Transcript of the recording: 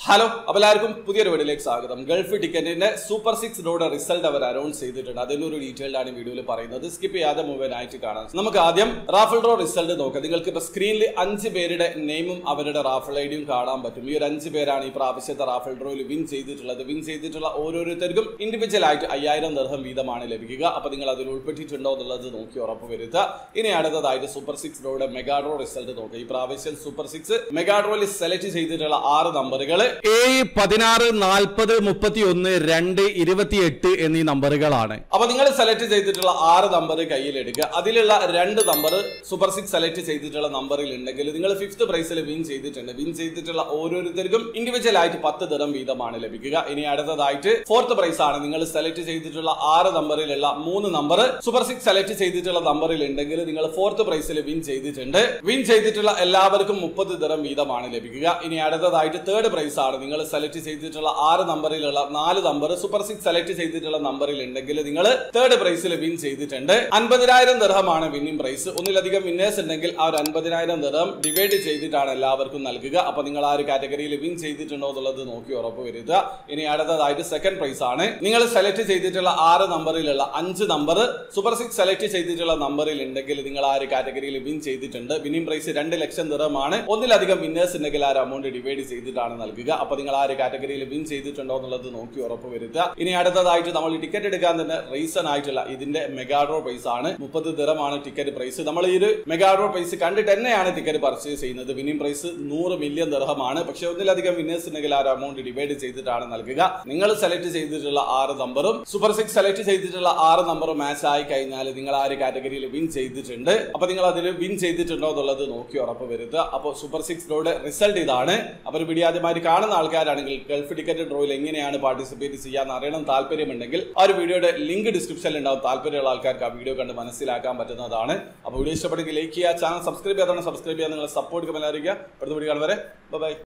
hello അപ്പോൾ എല്ലാവർക്കും പുതിയൊരു വീഡിയോയിലേക്ക് സ്വാഗതം ഗൾഫ് ടിക്കറ്റിന്റെ സൂപ്പർ സിക്സ് ഡോയുടെ റിസൾട്ട് അവർ അനൗൺസ് ചെയ്തിട്ടുണ്ട് അതിന്റെ ഒരു ഡീറ്റെയിൽഡ് ആണ് വീഡിയോയിൽ പറയുന്നത് സ്കിപ്പ് ചെയ്യാതെ മുഴുവനായിട്ട് കാണാം നമുക്ക് ആദ്യം റാഫിൾ ഡ്രോ റിസൾട്ട് നോക്കാം നിങ്ങൾക്ക് ഇപ്പൊ സ്ക്രീനിൽ അഞ്ച് പേരുടെ നെയിമും അവരുടെ റാഫിൾ ഐഡിയും കാണാൻ പറ്റും ഈ ഒരു അഞ്ച് പേരാണ് ഈ പ്രാവശ്യത്തെ റാഫിൾ ഡ്രോയിൽ വിൻ ചെയ്തിട്ടുള്ളത് വിൻ ചെയ്തിട്ടുള്ള ഓരോരുത്തർക്കും ഇൻഡിവിജ്വൽ ആയിട്ട് അയ്യായിരം ദർഹം വീതമാണ് ലഭിക്കുക അപ്പൊ നിങ്ങൾ അതിൽ ഉൾപ്പെട്ടിട്ടുണ്ടോ എന്നുള്ളത് നോക്കി ഉറപ്പ് വരുത്തുക ഇനി അടുത്തതായിട്ട് സൂപ്പർ സിക്സ് ഡ്രോയുടെ മെഗാ ഡ്രോ റിസൾട്ട് നോക്കുക ഈ പ്രാവശ്യം സൂപ്പർ സിക്സ് മെഗാ ഡ്രോയിൽ സെലക്ട് ചെയ്തിട്ടുള്ള ആറ് നമ്പറുകൾ ഏഴ് പതിനാറ് നാൽപ്പത് മുപ്പത്തി ഒന്ന് രണ്ട് ഇരുപത്തിയെട്ട് എന്നീ നമ്പറുകളാണ് അപ്പൊ നിങ്ങൾ സെലക്ട് ചെയ്തിട്ടുള്ള ആറ് നമ്പർ കയ്യിലെടുക്കുക അതിലുള്ള രണ്ട് നമ്പർ സൂപ്പർ സിക്സ് സെലക്ട് ചെയ്തിട്ടുള്ള നമ്പറിൽ ഉണ്ടെങ്കിൽ നിങ്ങൾ ഫിഫ്ത് പ്രൈസിൽ വിൻ ചെയ്തിട്ടുണ്ട് വിൻ ചെയ്തിട്ടുള്ള ഓരോരുത്തർക്കും ഇൻഡിവിജ്വൽ ആയിട്ട് പത്ത് ദിനം വീതമാണ് ലഭിക്കുക ഇനി അടുത്തതായിട്ട് ഫോർത്ത് പ്രൈസ് ആണ് നിങ്ങൾ സെലക്ട് ചെയ്തിട്ടുള്ള ആറ് നമ്പറിലുള്ള മൂന്ന് നമ്പർ സൂപ്പർ സിക്സ് സെലക്ട് ചെയ്തിട്ടുള്ള നമ്പറിൽ ഉണ്ടെങ്കിൽ നിങ്ങൾ ഫോർത്ത് പ്രൈസിൽ വിൻ ചെയ്തിട്ടുണ്ട് വിൻ ചെയ്തിട്ടുള്ള എല്ലാവർക്കും മുപ്പത് ദിനം വീതമാണ് ലഭിക്കുക ഇനി അടുത്തതായിട്ട് തേർഡ് പ്രൈസ് ആണ് നിങ്ങൾ സെലക്ട് ചെയ്തിട്ടുള്ള ആറ് നമ്പറിലുള്ള നാല് നമ്പർ സൂപ്പർ സിക്സ് സെലക്ട് ചെയ്തിട്ടുള്ള നമ്പറിൽ ഉണ്ടെങ്കിൽ നിങ്ങൾ തേർഡ് പ്രൈസിൽ വിൻ ചെയ്തിട്ടുണ്ട് അൻപതിനായിരം ദർഹമാണ് വിന്നിംഗ് പ്രൈസ് ഒന്നിലധികം വിന്നേഴ്സ് ഉണ്ടെങ്കിൽ ആ ഒരു അൻപതിനായിരം ദർഹം ഡിവൈഡ് ചെയ്തിട്ടാണ് എല്ലാവർക്കും നൽകുക അപ്പൊ നിങ്ങൾ ആ ഒരു കാറ്റഗറിയിൽ വിൻ ചെയ്തിട്ടുണ്ടോ എന്നുള്ളത് നോക്കി ഉറപ്പ് വരുത്തുക ഇനി അടുത്തതായിട്ട് സെക്കൻഡ് പ്രൈസ് ആണ് നിങ്ങൾ സെലക്ട് ചെയ്തിട്ടുള്ള ആറ് നമ്പറിലുള്ള അഞ്ച് നമ്പർ സൂപ്പർ സിക്സ് സെലക്ട് ചെയ്തിട്ടുള്ള നമ്പറിൽ ഉണ്ടെങ്കിൽ നിങ്ങൾ ആ ഒരു കാറ്റഗറിയിൽ വിൻ ചെയ്തിട്ടുണ്ട് വിന്നിംഗ് പ്രൈസ് രണ്ട് ലക്ഷം ദർഹമാണ് ഒന്നിലധികം വിന്നേഴ്സ് ഉണ്ടെങ്കിൽ ആ ഒരു എമൗണ്ട് ഡിവൈഡ് ചെയ്തിട്ടാണ് നൽകുക അപ്പൊ നിങ്ങൾ ആ ഒരു കാറ്റഗറിയിൽ വിൻ ചെയ്തിട്ടുണ്ടോ എന്നുള്ളത് നോക്കി ഉറപ്പ് വരുത്തുക ഇനി അടുത്തതായിട്ട് നമ്മൾ ടിക്കറ്റ് എടുക്കാൻ തന്നെ റീസൺ ആയിട്ടുള്ള ഇതിന്റെ മെഗാഡ്രോ പ്രൈസ് ആണ് മുപ്പത് ദിറമാണ് ടിക്കറ്റ് പ്രൈസ് നമ്മൾ ഈ ഒരു മെഗാഡ്രോ പ്രൈസ് കണ്ടിട്ട് തന്നെയാണ് ടിക്കറ്റ് പർച്ചേസ് ചെയ്യുന്നത് വിന്നിംഗ് പ്രൈസ് നൂറ് മില്യൺ ദിർഹമാണ് പക്ഷെ ഒന്നിലധികം വിന്നേഴ്സ് ഉണ്ടെങ്കിൽ ആ ഒരു എമൗണ്ട് ഡിവൈഡ് ചെയ്തിട്ടാണ് നൽകുക നിങ്ങൾ സെലക്ട് ചെയ്തിട്ടുള്ള ആറ് നമ്പറും സൂപ്പർ സിക്സ് സെലക്ട് ചെയ്തിട്ടുള്ള ആറ് നമ്പറും മാച്ച് ആയി കഴിഞ്ഞാൽ നിങ്ങൾ ആ ഒരു കാറ്റഗറിയിൽ വിൻ ചെയ്തിട്ടുണ്ട് അപ്പൊ നിങ്ങൾ അതിൽ വിൻ ചെയ്തിട്ടുണ്ടോ എന്നുള്ളത് നോക്കി ഉറപ്പ് വരുത്തുക അപ്പോൾ സൂപ്പർ സിക്സ് ഡോയുടെ റിസൾട്ട് ഇതാണ് അപ്പോൾ ഒരു വീഡിയോ ആദ്യമായിട്ട് കാണുന്ന ആൾക്കാരാണെങ്കിൽ ഗൾഫ് ടിക്കറ്റ് ഡ്രോയിൽ എങ്ങനെയാണ് പാർട്ടിസിപ്പേറ്റ് ചെയ്യാന്ന് അറിയണം താല്പര്യമുണ്ടെങ്കിൽ ആ ഒരു വീഡിയോയുടെ ലിങ്ക് ഡിസ്ക്രിപ്ഷനിൽ ഉണ്ടാവും താല്പര്യമുള്ള ആൾക്കാർക്ക് ആ വീഡിയോ കണ്ട് മനസ്സിലാക്കാൻ പറ്റുന്നതാണ് അപ്പോൾ വീഡിയോ ഇഷ്ടപ്പെടുമെങ്കിൽ ലൈക്ക് ചെയ്യുക ചാനൽ സബ്സ്ക്രൈബ് ചെയ്യാതാണ് സബ്സ്ക്രൈബ് ചെയ്യാൻ നിങ്ങൾ സപ്പോർട്ട് കമന്റ് അറിയിക്കുക അടുത്ത വീഡിയോ കാണുവരെ ബൈ